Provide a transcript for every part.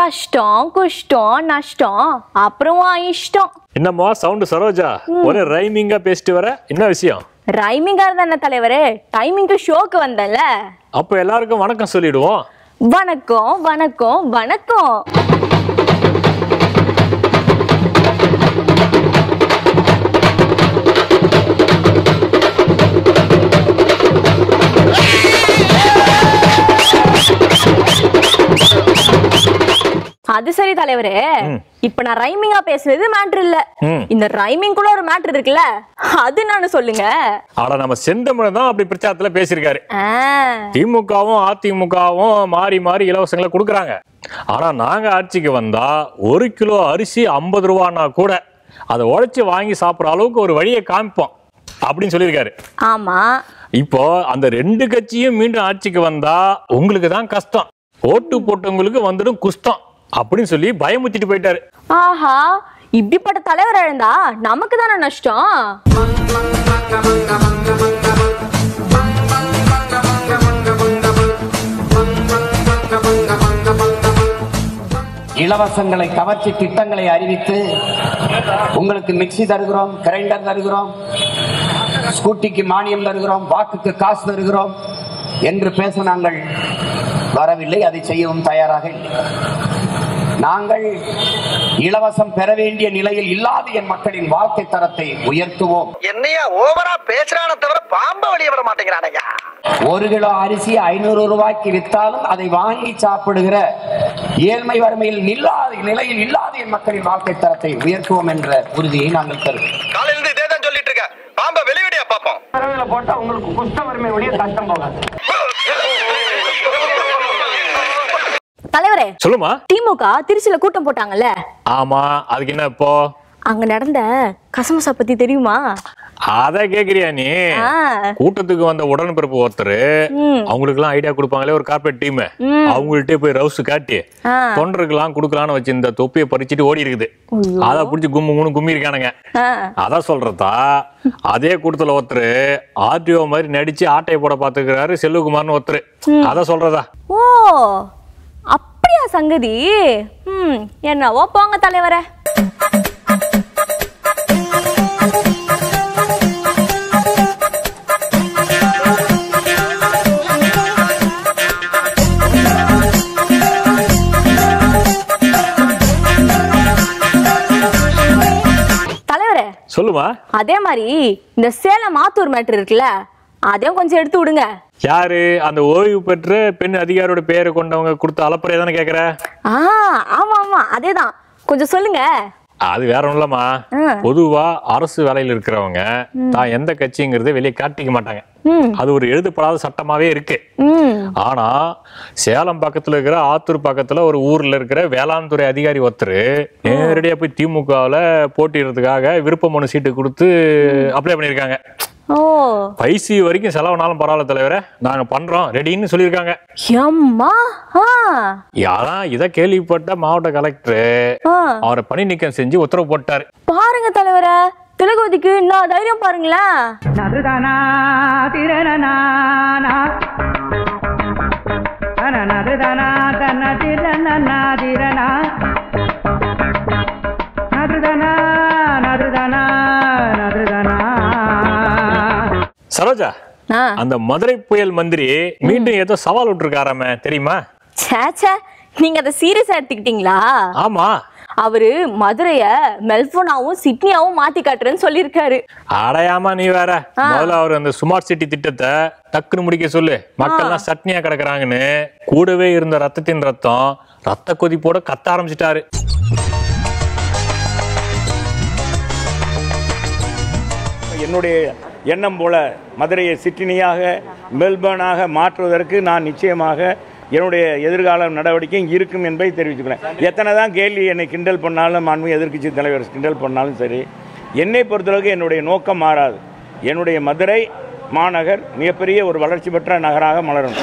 கஷ்டம் குஷ்டம் நஷ்டம் அப்புறம் உன் இஷ்டம் என்னம்மா சவுண்டு சரோஜா ஒரே ரைமிங்கா பேசிட்டு வர என்ன விஷயம் ரைமிங்கா இருந்தா என்ன தலைவரே டைமிங்க்கு ஷோக்கு வந்தேன்ல அப்ப எல்லாருக்கும் வணக்கம் சொல்லிடுவோம் வணக்கம் வணக்கம் வணக்கம் அது சரி தலைவரே இப்ப நான் ரைமிங்கா பேசுனது மேட்ரு இல்ல ம். இந்த ரைமிங் கூட ஒரு மேட்ரு இருக்குல்ல அது நானு சொல்லுங்க ஆனா நம்ம செந்தமிழன் தான் அப்படி பிரச்சாரத்துல பேசியிருக்காரு ஆ, திமுகவும் அதிமுகவும் மாறி மாறி இலவசங்களை கொடுக்குறாங்க ஆனா நாங்க ஆட்சிக்கு வந்தா ஒரு கிலோ அரிசி ஐம்பது ரூபான்னா கூட அதை உழைச்சி வாங்கி சாப்பிட்ற அளவுக்கு ஒரு வழியை காமிப்போம் அப்படின்னு சொல்லியிருக்காரு ஆமா இப்போ அந்த ரெண்டு கட்சியும் மீண்டும் ஆட்சிக்கு வந்தா உங்களுக்கு தான் கஷ்டம் ஓட்டு போட்டவங்களுக்கு வந்துடும் குஷ்டம் அப்படின்னு சொல்லி பயமுத்திட்டு போயிட்டாரு ஆஹா இப்படிப்பட்ட தலைவர் இழந்தா நமக்கு தானே நஷ்டம் இலவசங்களை கவர்ச்சி திட்டங்களை அறிவித்து உங்களுக்கு மிக்ஸி தருகிறோம் கிரைண்டர் தருகிறோம் ஸ்கூட்டிக்கு மானியம் தருகிறோம் வாக்குக்கு காசு தருகிறோம் என்று பேச நாங்கள் வரவில்லை அதை செய்யவும் தயாராக இல்லை நாங்கள் இலவசம் பெற வேண்டிய நிலையில் இல்லாத என் மக்களின் வாழ்க்கை தரத்தை உயர்த்துவோம் என்னையா ஓவரா பேசுறான தவிர பாம்ப வெளிய விட மாட்டேங்கிறானையா ஒரு கிலோ அரிசி ஐநூறு ரூபாய்க்கு வித்தாலும் அதை வாங்கி சாப்பிடுகிற ஏழ்மை வறுமையில் இல்லாத நிலையில் இல்லாத என் மக்களின் வாழ்க்கை தரத்தை உயர்த்துவோம் என்ற உறுதியை நாங்கள் தருவோம் காலையில இருந்து இதே தான் சொல்லிட்டு இருக்க பாம்ப வெளியடியா பாப்போம் போட்டா உங்களுக்கு குஷ்ட வறுமை ஒழிய கஷ்டம் போகாது தலைவரே சொல்லுமா திமுக திருச்சியில கூட்டம் போட்டாங்கல்ல ஆமா அதுக்கு என்ன இப்போ அங்க நடந்த கசமசா பத்தி தெரியுமா அத கேக்குறியா நீ ஆ, கூட்டத்துக்கு வந்த உடன்பிறப்பு ஒருத்தர் ம். அவங்களுக்கு எல்லாம் ஐடியா கொடுப்பாங்களே ஒரு கார்பரேட் டீம் ம். அவங்கள்ட்ட போய் ரவுஸ் காட்டி ஆ. தொண்டருக்கெல்லாம் கொடுக்கலாம்னு வச்சு இந்த தொப்பியை பறிச்சுட்டு ஓடி இருக்குது அத புடிச்சு கும்மு கும்மு கும்மி இருக்கானுங்க ஆ. அதான் சொல்றதா அதே கூட்டத்துல ஒருத்தர் ஆர்டிஓ மாதிரி நடிச்சு ஆட்டையை போட பாத்துக்கிறாரு செல்வகுமார்னு ஒருத்தர் அதான் சொல்றதா ஓ அப்படியா சங்கதி ம் என்னவோ போங்க தலைவரே தலைவரே சொல்லுமா அதே மாதிரி இந்த சேலம் ஆத்தூர் மேட்ரு இருக்குல்ல அதையும் கொஞ்சம் எடுத்து விடுங்க யாரு அந்த ஓய்வு பெற்ற பெண் அதிகாரியோட பெயரை கொண்டவங்க கொடுத்த அலப்பறையை தானே கேக்குற ஆ ஆமா ஆமா அதேதான் கொஞ்சம் சொல்லுங்க அது வேற ஒண்ணும் இல்லம்மா ஆ. பொதுவா அரசு வேலையில இருக்கிறவங்க தான் எந்த கட்சிங்கிறத வெளியே காட்டிக்க மாட்டாங்க ம் அது ஒரு எழுதப்படாத சட்டமாவே இருக்கு ம் ஆனா சேலம் பக்கத்துல இருக்கிற ஆத்தூர் பக்கத்துல ஒரு ஊர்ல இருக்கிற வேளாண் துறை அதிகாரி ஒருத்தர் நேரடியா போய் திமுகவுல போட்டிடுறதுக்காக விருப்ப மனு சீட்டு கொடுத்து அப்ளை பண்ணியிருக்காங்க ஓ பைசி வரைக்கும் செலவுனாலும் பரவாயில்ல தலைவரே நாங்க பண்றோம் ரெடின்னு சொல்லியிருக்காங்க எம்மா ஆ யாரா இதை கேள்விப்பட்ட மாவட்ட கலெக்டர் ஆ அவரை பணி நீக்கம் செஞ்சு உத்தரவு போட்டாரு பாருங்க தலைவரே திலகவதிக்கு நான் தைரியம் பாருங்களேன் நதுதனா திரணனானா தன நதுதனா தன திரணனா திரணா நதுதனா நதுதனா நதுதனா சரோஜா ஆ அந்த மதுரை புயல் மந்திரி மீண்டும் ஏதோ சவால் விட்டுருக்காராம தெரியுமா ச்சே ச்சே நீங்க அதை சீரியஸா எடுத்துக்கிட்டீங்களா ஆமா அவரு மதுரைய மெல்போனாவும் சிட்னியாவும் மாத்தி காட்டுறேன்னு சொல்லியிருக்காரு அடையாம நீ வேற முதல்ல அவர் அந்த ஸ்மார்ட் சிட்டி திட்டத்தை டக்குன்னு முடிக்க சொல்லு மக்கள்லாம் சட்னியா கிடக்குறாங்கன்னு கூடவே இருந்த ரத்தத்தின் ரத்தம் ரத்த கொதிப்போட கத்த ஆரம்பிச்சிட்டாரு என்னுடைய எண்ணம் போல மதுரையை சிட்னியாக மெல்பர்னாக மாற்றுவதற்கு நான் நிச்சயமாக என்னுடைய எதிர்கால நடவடிக்கை இருக்கும் என்பதை தெரிவித்துக்கிறேன் எத்தனை தான் கேள்வி என்னை கிண்டல் பண்ணாலும் மாண்பு எதிர்க்கட்சி தலைவர் கிண்டல் பண்ணாலும் சரி என்னை பொறுத்தளவுக்கு என்னுடைய நோக்கம் மாறாது என்னுடைய மதுரை மாநகர் மிகப்பெரிய ஒரு வளர்ச்சி பெற்ற நகராக மலரும்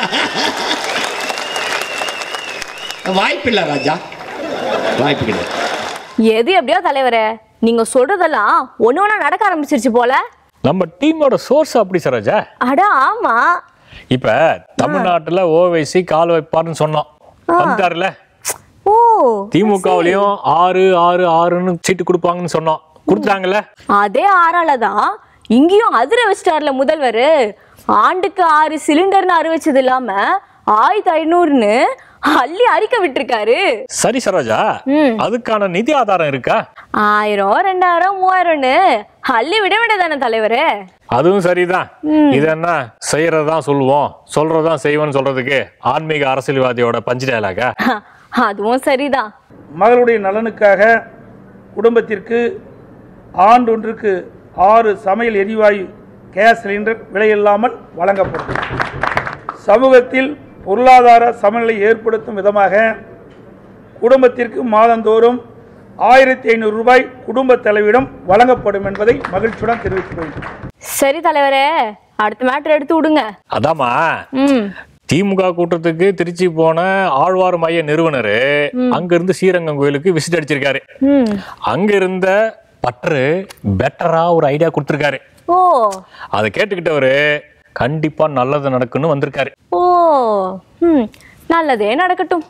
வாய்ப்பில்லை ராஜா வாய்ப்பு கிடையாது எது எப்படியோ தலைவரே நீங்க சொல்றதெல்லாம் ஒண்ணு ஒண்ணா நடக்க ஆரம்பிச்சிருச்சு போல நம்ம டீமோட சோர்ஸ் அப்படி சரோஜா அட ஆமா இப்ப தமிழ்நாட்டுல ஓவைசி கால் வைப்பாருன்னு சொன்னோம் வந்துட்டாருல ஓ திமுகவுலயும் ஆறு ஆறு ஆறுன்னு சீட்டு கொடுப்பாங்கன்னு சொன்னோம் கொடுத்தாங்கல்ல அதே ஆறால தான் இங்கேயும் அதிர வச்சிட்டார்ல முதல்வர் ஆண்டுக்கு ஆறு சிலிண்டர்னு அறிவிச்சது இல்லாம ஆயிரத்தி ஐநூறுன்னு அள்ளி அரிக்க விட்டுருக்காரு சரி சரோஜா ம். அதுக்கான நிதி ஆதாரம் இருக்கா ஆயிரம் ரெண்டாயிரம் மூவாயிரம்னு அள்ளி விட வேண்டியதானே தலைவரே அதுவும் சரிதான் இது என்ன செய்யறதுதான் சொல்லுவோம் சொல்றதுதான் செய்வோம்னு சொல்றதுக்கு ஆன்மீக அரசியல்வாதியோட பஞ்சு டயலாகா அதுவும் சரிதான் மகளுடைய நலனுக்காக குடும்பத்திற்கு ஆண்டொன்றுக்கு ஆறு சமையல் எரிவாயு கேஸ் சிலிண்டர் விலையில்லாமல் வழங்கப்படும் சமூகத்தில் பொருளாதார சமநிலை ஏற்படுத்தும் விதமாக குடும்பத்திற்கு மாதந்தோறும் ஆயிரத்தி ஐநூறு ரூபாய் குடும்ப தலைவிடம் வழங்கப்படும் என்பதை மகிழ்ச்சியுடன் தெரிவித்துக் கொள்கிறேன் சரி தலைவரே அடுத்த மேட்டர் எடுத்து விடுங்க அதாம்மா ம் திமுக கூட்டத்துக்கு திருச்சி போன ஆழ்வார் மைய நிறுவனர் அங்க இருந்து ஸ்ரீரங்கம் கோயிலுக்கு விசிட் அடிச்சிருக்காரு ம் அங்க இருந்த பற்று பெட்டரா ஒரு ஐடியா கொடுத்திருக்காரு ஓ அதை கேட்டுக்கிட்டவரு கண்டிப்பா நல்லது நடக்குன்னு வந்திருக்காரு ஓ ம் நல்லதே நடக்கட்டும்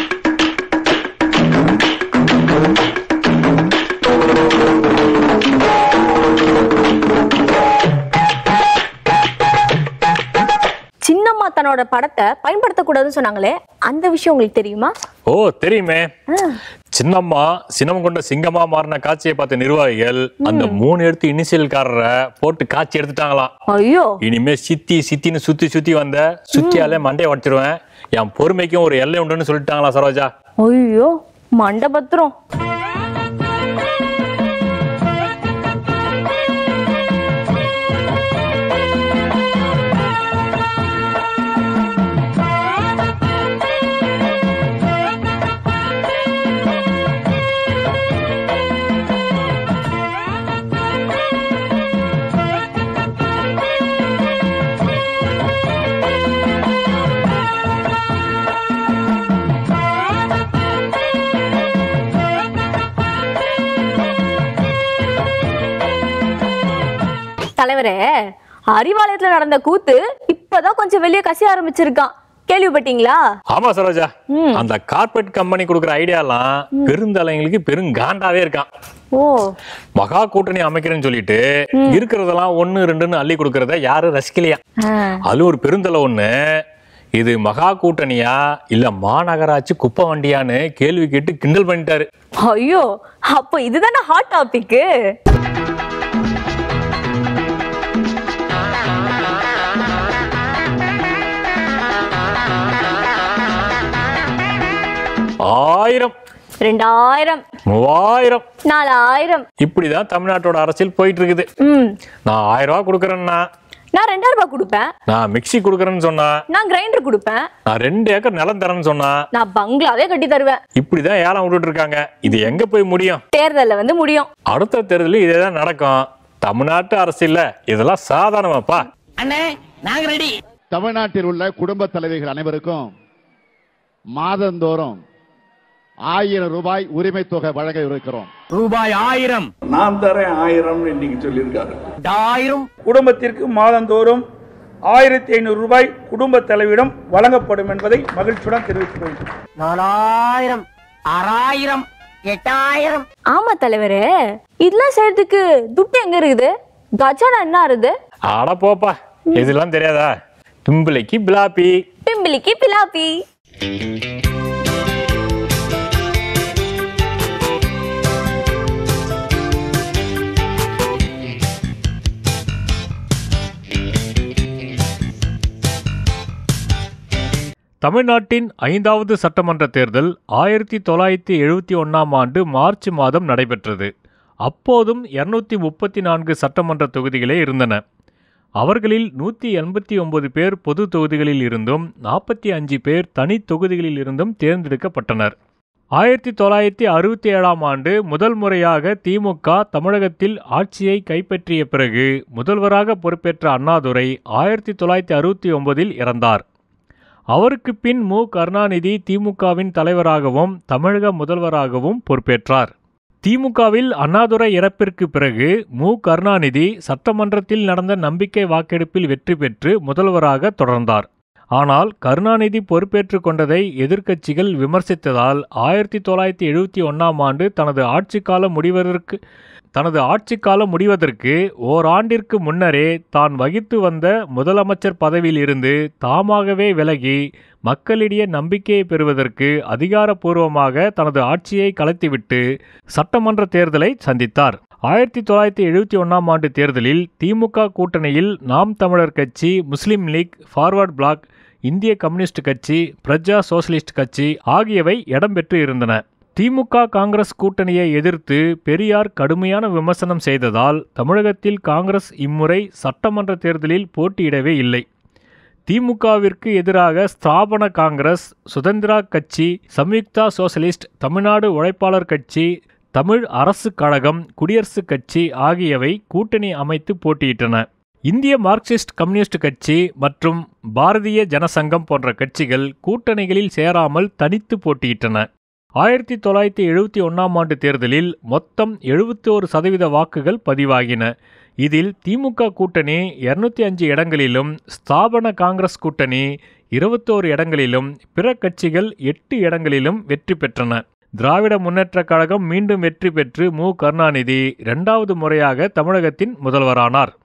சின்னம்மா தன்னோட படத்தை பயன்படுத்தக்கூடாதுன்னு சொன்னாங்களே அந்த விஷயம் உங்களுக்கு தெரியுமா ஓ தெரியுமே சின்னம்மா சினம் கொண்ட சிங்கமா மாறின காட்சியை பார்த்த நிர்வாகிகள் அந்த மூணு எடுத்து இனிஷியல்காரரை போட்டு காட்சி எடுத்துட்டாங்களாம் ஐயோ இனிமே சித்தி சித்தின்னு சுத்தி சுத்தி வந்த சுத்தியாலே மண்டையை உடச்சிருவேன் என் பொறுமைக்கும் ஒரு எல்லை உண்டுன்னு சொல்லிட்டாங்களா சரோஜா ஐயோ மண்டபத்திரம் தலைவரே அறிவாலயத்துல நடந்த கூத்து இப்பதான் கொஞ்சம் வெளியே கசிய ஆரம்பிச்சிருக்கான் கேள்விப்பட்டீங்களா ஆமா சரோஜா அந்த கார்பரேட் கம்பெனி கொடுக்குற ஐடியாலாம் பெருந்தலைங்களுக்கு பெருங்காண்டாவே இருக்கான் ஓ மகா கூட்டணி அமைக்கிறேன்னு சொல்லிட்டு இருக்கிறதெல்லாம் ஒன்னு ரெண்டுன்னு அள்ளி கொடுக்கறத யாரும் ரசிக்கலையா ஆ. அது ஒரு பெருந்தலை ஒண்ணு இது மகா கூட்டணியா இல்ல மாநகராட்சி குப்பை வண்டியான்னு கேள்வி கேட்டு கிண்டல் பண்ணிட்டாரு ஐயோ அப்போ இதுதானே ஹாட் டாபிக் ஆயிரம் ரெண்டாயிரம் மூவாயிரம் நாலாயிரம் இப்படிதான் தமிழ்நாட்டோட அரசியல் போயிட்டு இருக்குது ம் நான் ஆயிரம் ரூபாய் கொடுக்குறேன்னா நான் ரெண்டாயிரம் ரூபாய் கொடுப்பேன் நான் மிக்ஸி கொடுக்குறேன்னு சொன்னா நான் கிரைண்டர் கொடுப்பேன் நான் ரெண்டு ஏக்கர் நிலம் தரேன்னு சொன்னா நான் பங்களாவே கட்டி தருவேன் இப்படிதான் ஏலம் விட்டுட்டு இருக்காங்க இது எங்க போய் முடியும் தேர்தல்ல வந்து முடியும் அடுத்த தேர்தலில் இதே தான் நடக்கும் தமிழ்நாட்டு அரசியல்ல இதெல்லாம் சாதாரணமாப்பா தமிழ்நாட்டில் உள்ள குடும்ப தலைவிகள் அனைவருக்கும் மாதந்தோறும் ஆயிரம் ரூபாய் உரிமை தொகை வழங்க இருக்கிறோம் ரூபாய் ஆயிரம் நான் தரேன் ஆயிரம் இன்னைக்கு சொல்லியிருக்காரு ஆயிரம் குடும்பத்திற்கு மாதந்தோறும் ஆயிரத்தி ஐநூறு ரூபாய் குடும்ப தலைவிடம் வழங்கப்படும் என்பதை மகிழ்ச்சியுடன் தெரிவித்துக் கொள்கிறேன் நாலாயிரம் ஆறாயிரம் எட்டாயிரம் ஆமா தலைவரே இதெல்லாம் செய்யறதுக்கு துட்டு எங்க இருக்குது கஜானா என்ன இருக்குது அட போப்பா இதெல்லாம் தெரியாதா பிம்பிளைக்கு பிலாப்பி பிம்பிலிக்கு பிலாப்பி தமிழ்நாட்டின் ஐந்தாவது சட்டமன்ற தேர்தல் ஆயிரத்தி தொள்ளாயிரத்தி எழுபத்தி ஒன்றாம் ஆண்டு மார்ச் மாதம் நடைபெற்றது அப்போதும் இருநூத்தி முப்பத்தி நான்கு சட்டமன்ற தொகுதிகளே இருந்தன அவர்களில் நூற்றி எண்பத்தி ஒன்பது பேர் பொது தொகுதிகளில் இருந்தும் நாற்பத்தி அஞ்சு பேர் தனி தொகுதிகளில் இருந்தும் தேர்ந்தெடுக்கப்பட்டனர் ஆயிரத்தி தொள்ளாயிரத்தி அறுபத்தி ஏழாம் ஆண்டு முதல் முறையாக திமுக தமிழகத்தில் ஆட்சியை கைப்பற்றிய பிறகு முதல்வராக பொறுப்பேற்ற அண்ணாதுரை ஆயிரத்தி தொள்ளாயிரத்தி அறுபத்தி ஒன்பதில் இறந்தார் அவருக்கு பின் மு கருணாநிதி திமுகவின் தலைவராகவும் தமிழக முதல்வராகவும் பொறுப்பேற்றார் திமுகவில் அண்ணாதுரை இறப்பிற்கு பிறகு மு கருணாநிதி சட்டமன்றத்தில் நடந்த நம்பிக்கை வாக்கெடுப்பில் வெற்றி பெற்று முதல்வராக தொடர்ந்தார் ஆனால் கருணாநிதி பொறுப்பேற்றுக் கொண்டதை எதிர்க்கட்சிகள் விமர்சித்ததால் ஆயிரத்தி தொள்ளாயிரத்தி எழுபத்தி ஒன்றாம் ஆண்டு தனது ஆட்சி காலம் முடிவதற்கு தனது ஆட்சி காலம் முடிவதற்கு ஓராண்டிற்கு முன்னரே தான் வகித்து வந்த முதலமைச்சர் பதவியில் இருந்து தாமாகவே விலகி மக்களிடையே நம்பிக்கையை பெறுவதற்கு அதிகாரப்பூர்வமாக தனது ஆட்சியை கலைத்துவிட்டு சட்டமன்ற தேர்தலை சந்தித்தார் ஆயிரத்தி தொள்ளாயிரத்தி எழுபத்தி ஒன்றாம் ஆண்டு தேர்தலில் திமுக கூட்டணியில் Naam Tamilar Katchi Muslim League Forward Bloc இந்திய கம்யூனிஸ்ட் கட்சி பிரஜா சோசலிஸ்ட் கட்சி ஆகியவை இடம்பெற்று இருந்தன திமுக காங்கிரஸ் கூட்டணியை எதிர்த்து பெரியார் கடுமையான விமர்சனம் செய்ததால் தமிழகத்தில் காங்கிரஸ் இம்முறை சட்டமன்ற தேர்தலில் போட்டியிடவே இல்லை திமுகவிற்கு எதிராக ஸ்தாபன காங்கிரஸ் சுதந்திரா கட்சி சம்யுக்தா சோசலிஸ்ட் தமிழ்நாடு உழைப்பாளர் கட்சி தமிழ் அரசு கழகம் குடியரசுக் கட்சி ஆகியவை கூட்டணி அமைத்து போட்டியிட்டன இந்திய மார்க்சிஸ்ட் கம்யூனிஸ்ட் கட்சி மற்றும் பாரதிய ஜனசங்கம் போன்ற கட்சிகள் கூட்டணிகளில் சேராமல் தனித்து போட்டியிட்டன ஆயிரத்தி தொள்ளாயிரத்தி எழுபத்தி ஒன்றாம் ஆண்டு தேர்தலில் மொத்தம் எழுபத்தி ஒரு சதவீத வாக்குகள் பதிவாகின இதில் திமுக கூட்டணி இருநூத்தி அஞ்சு இடங்களிலும் ஸ்தாபன காங்கிரஸ் கூட்டணி இருபத்தோரு இடங்களிலும் பிற கட்சிகள் எட்டு இடங்களிலும் வெற்றி பெற்றன திராவிட முன்னேற்றக் கழகம் மீண்டும் வெற்றி பெற்று மு கருணாநிதி இரண்டாவது முறையாக தமிழகத்தின் முதல்வரானார்